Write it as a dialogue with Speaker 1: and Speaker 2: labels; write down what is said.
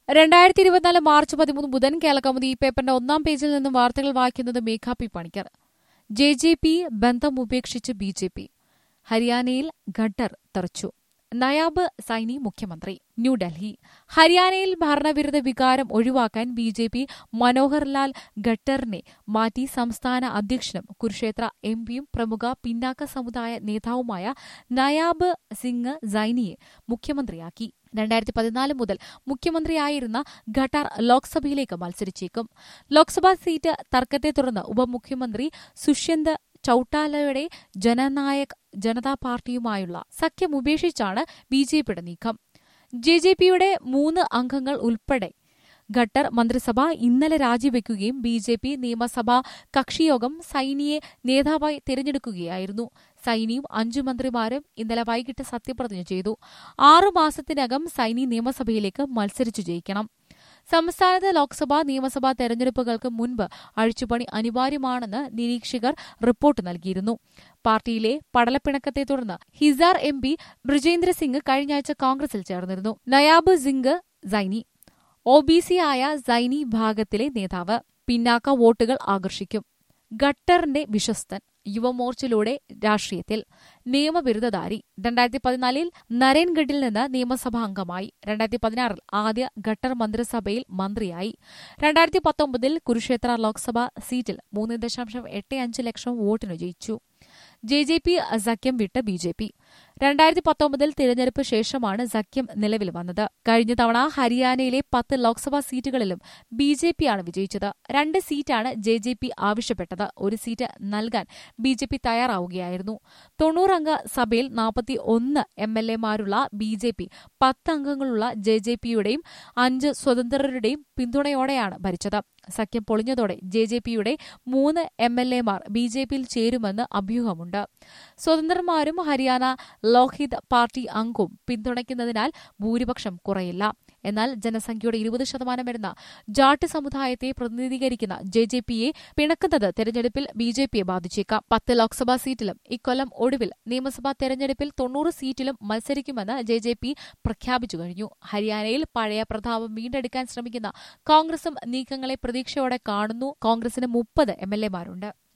Speaker 1: രണ്ടായിരത്തി ഇരുപത്തിനാല് മാർച്ച് പതിമൂന്ന് ബുധൻ കേരളകൗമുദി ഈ പേപ്പറിന്റെ ഒന്നാം പേജിൽ നിന്നും വാർത്തകൾ വായിക്കുന്നത് Megha P Panicker J J P ബന്ധം ഉപേക്ഷിച്ച് ബി ജെ പി ഹരിയാനയിൽ ഖട്ടർ തെറിച്ചു നയാബ് സൈനി മുഖ്യമന്ത്രി ന്യൂഡൽഹി ഹരിയാനയിൽ ഭരണവിരുദ്ധ വികാരം ഒഴിവാക്കാൻ ബി ജെ പി മനോഹർലാൽ ഖട്ടറിനെ മാറ്റി സംസ്ഥാന അധ്യക്ഷനും കുരുക്ഷേത്ര എം പിയും പ്രമുഖ പിന്നാക്ക സമുദായ നേതാവുമായ നയാബ് സിംഗ് സൈനിയെ മുഖ്യമന്ത്രിയാക്കി രണ്ടായിരത്തി പതിനാല് മുതൽ മുഖ്യമന്ത്രിയായിരുന്ന ഖട്ടാർ ലോക്സഭയിലേക്ക് മത്സരിച്ചേക്കും ലോക്സഭാ സീറ്റ് തർക്കത്തെ തുടർന്ന് ഉപമുഖ്യമന്ത്രി സുഷ്യന്ത് ചൌട്ടാലയുടെ ജനനായക് ജനതാ പാർട്ടിയുമായുള്ള സഖ്യം ഉപേക്ഷിച്ചാണ് ബി ജെ പിയുടെ നീക്കം ജെ ജെ പിയുടെ മൂന്ന് അംഗങ്ങൾ ഉൾപ്പെടെ ഖട്ടർ മന്ത്രിസഭ ഇന്നലെ രാജിവെക്കുകയും ബി ജെ പി നിയമസഭാ കക്ഷിയോഗം സൈനിയെ നേതാവായി തിരഞ്ഞെടുക്കുകയായിരുന്നു സൈനിയും അഞ്ചു മന്ത്രിമാരും ഇന്നലെ വൈകിട്ട് സത്യപ്രതിജ്ഞ ചെയ്തു ആറു മാസത്തിനകം സൈനി നിയമസഭയിലേക്ക് മത്സരിച്ചു ജയിക്കണം സംസ്ഥാനത്ത് ലോക്സഭാ നിയമസഭാ തെരഞ്ഞെടുപ്പുകൾക്ക് മുൻപ് അഴിച്ചുപണി അനിവാര്യമാണെന്ന് നിരീക്ഷകർ റിപ്പോർട്ട് നൽകിയിരുന്നു പാർട്ടിയിലെ പടലപ്പിണക്കത്തെ തുടർന്ന് ഹിസാർ എം പി ബ്രിജേന്ദ്ര സിംഗ് കഴിഞ്ഞയാഴ്ച കോൺഗ്രസിൽ ചേർന്നിരുന്നു Nayab Singh Saini O B C ആയ സൈനി ഭാഗത്തിലെ നേതാവ് പിന്നാക്ക വോട്ടുകൾ ആകർഷിക്കും ഖട്ടറിന്റെ വിശ്വസ്തൻ യുവമോർച്ചയിലൂടെ രാഷ്ട്രീയത്തിൽ നിയമബിരുദധാരി രണ്ടായിരത്തി പതിനാലിൽ നരേൻഗഡിൽ നിന്ന് നിയമസഭാ അംഗമായി രണ്ടായിരത്തി പതിനാറിൽ ആദ്യ ഖട്ടർ മന്ത്രിസഭയിൽ മന്ത്രിയായി രണ്ടായിരത്തി പത്തൊമ്പതിൽ കുരുക്ഷേത്ര ലോക്സഭാ സീറ്റിൽ മൂന്ന് ദശാംശം എട്ട് അഞ്ച് ലക്ഷം വോട്ടിന് ജയിച്ചു ജെ ജെ പി സഖ്യം വിട്ട് ബി ജെ പി രണ്ടായിരത്തി പത്തൊമ്പതിൽ തിരഞ്ഞെടുപ്പ് ശേഷമാണ് സഖ്യം നിലവിൽ വന്നത് കഴിഞ്ഞ തവണ ഹരിയാനയിലെ പത്ത് ലോക്സഭാ സീറ്റുകളിലും ബി ജെ പിയാണ് വിജയിച്ചത് രണ്ട് സീറ്റാണ് ജെ ജെ പി ആവശ്യപ്പെട്ടത് ഒരു സീറ്റ് നൽകാൻ ബി ജെ പി തയ്യാറാവുകയായിരുന്നു തൊണ്ണൂറംഗ സഭയിൽ നാൽപ്പത്തി ഒന്ന് എം എൽ എമാരുള്ള ബി ജെ പി പത്ത് അംഗങ്ങളുള്ള ജെ ജെ പിയുടെയും അഞ്ച് സ്വതന്ത്രരുടെയും പിന്തുണയോടെയാണ് ഭരിച്ചത് സഖ്യം പൊളിഞ്ഞതോടെ ജെ ജെ പിയുടെ മൂന്ന് എം എൽ എമാർ ബി ജെ പിയിൽ ചേരുമെന്ന് അഭ്യൂഹമുണ്ട് സ്വതന്ത്രന്മാരും ഹരിയാന ലോക്ഹിത് പാർട്ടി അംഗവും പിന്തുണയ്ക്കുന്നതിനാൽ ഭൂരിപക്ഷം കുറയില്ല എന്നാൽ ജനസംഖ്യയുടെ ഇരുപത് ശതമാനം വരുന്ന ജാട്ട് സമുദായത്തെ പ്രതിനിധീകരിക്കുന്ന ജെ ജെ പിയെ പിണക്കുന്നത് തെരഞ്ഞെടുപ്പിൽ ബി ജെ പിയെ ബാധിച്ചേക്കാം പത്ത് ലോക്സഭാ സീറ്റിലും ഇക്കൊല്ലം ഒടുവിൽ നിയമസഭാ തെരഞ്ഞെടുപ്പിൽ തൊണ്ണൂറ് സീറ്റിലും മത്സരിക്കുമെന്ന് ജെ ജെ പി പ്രഖ്യാപിച്ചു കഴിഞ്ഞു ഹരിയാനയിൽ പഴയ പ്രതാപം വീണ്ടെടുക്കാൻ ശ്രമിക്കുന്ന കോൺഗ്രസും നീക്കങ്ങളെ പ്രതീക്ഷയോടെ കാണുന്നു കോൺഗ്രസിന് മുപ്പത് എം എൽ എമാരുണ്ട്